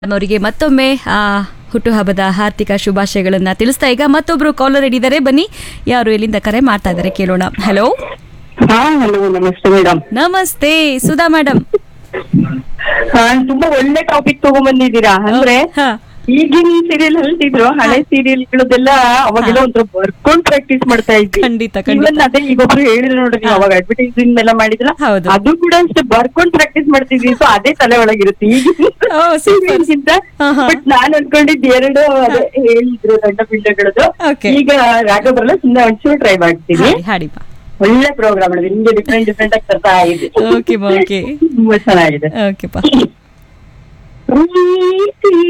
ಅವರಿಗೆ ಮತ್ತೊಮ್ಮೆ ಆ, ಹುಟ್ಟುಹಬ್ಬದ ಹಾರ್ದಿಕ ಶುಭಾಶಯಗಳನ್ನ ತಿಳಿಸ್ತಾ ಈಗ ಮತ್ತೊಬ್ರು ಕಾಲರ್ ಇದ್ದಾರೆ ಬನ್ನಿ ಯಾರು ಎಲ್ಲಿಂದ ಕರೆ ಮಾಡ್ತಾ ಇದ್ದಾರೆ ಕೇಳೋಣ ಹಲೋ ಹಾ ಹಲೋ ನಮಸ್ತೆ ಮೇಡಮ್ ನಮಸ್ತೆ ಸುಧಾ ಮೇಡಮ್ ಹಾ ತುಂಬಾ ಒಳ್ಳೆ ಟಾಪಿಕ್ ತಗೊಂಡ್ಬಂದಿದ್ದೀರಾ ಅಂದ್ರೆ ಹಾ ಈಗಿನ ಸೀರಿಯಲ್ ಹೇಳ್ತಿದ್ರು ಹಳೆ ಸೀರಿಯಲ್ ಗಳದೆಲ್ಲ ಅವಾಗೆಲ್ಲ ಒಂಥರ ಬರ್ಕೊಂಡ್ ಪ್ರಾಕ್ಟೀಸ್ ಮಾಡ್ತಾ ಇದ್ವಿ ಖಂಡಿತ, ಖಂಡಿತ. ಇವನ್ ಅದೇ ಈಗ ಒಬ್ರು ಹೇಳಿದ್ರು ನೋಡ್ರಿ ನೀವು ಅವಾಗ ಅಡ್ವರ್ಟೈಸಿಂಗ್ ಎಲ್ಲ ಮಾಡಿದ್ರ ಹೌದು. ಅದು ಕೂಡ ಅಷ್ಟೇ ಬರ್ಕೊಂಡ್ ಪ್ರಾಕ್ಟೀಸ್ ಮಾಡ್ತಿದ್ವಿ ಸೊ ಅದೇ ತಲೆ ಒಳಗಿರುತ್ತೆ ಓ, super. ಈಗಿನ ಹಾ, ಹಾ. ಬಟ್ ನಾನ್ ಅನ್ಕೊಂಡಿದ್ ಎರಡು ಅದೇ ಹೇಳಿದ್ರು ಗಂಡ ಪಿಂಡಗಳದ್ದು Okay. ಈಗ ರಾಗ ಬರಲ್ಲ ಸುಮ್ಮನೆ ಒಂಚೂರು ಟ್ರೈ ಮಾಡ್ತೀನಿ ಹಾಡಿ ಹಾಡಿಪ್ಪ ಒಳ್ಳೆ ಪ್ರೋಗ್ರಾಮ್ ನಿಮ್ಗೆ ಡಿಫ್ರೆಂಟ್ ಡಿಫ್ರೆಂಟ್ ಆಗಿ ತರ್ತಾ ಇದೆ ಓಕೆ ಓಕೆ ತುಂಬಾ ಚೆನ್ನಾಗಿದೆ ಓಕೆಪ್ಪ ಪ್ರೀತಿ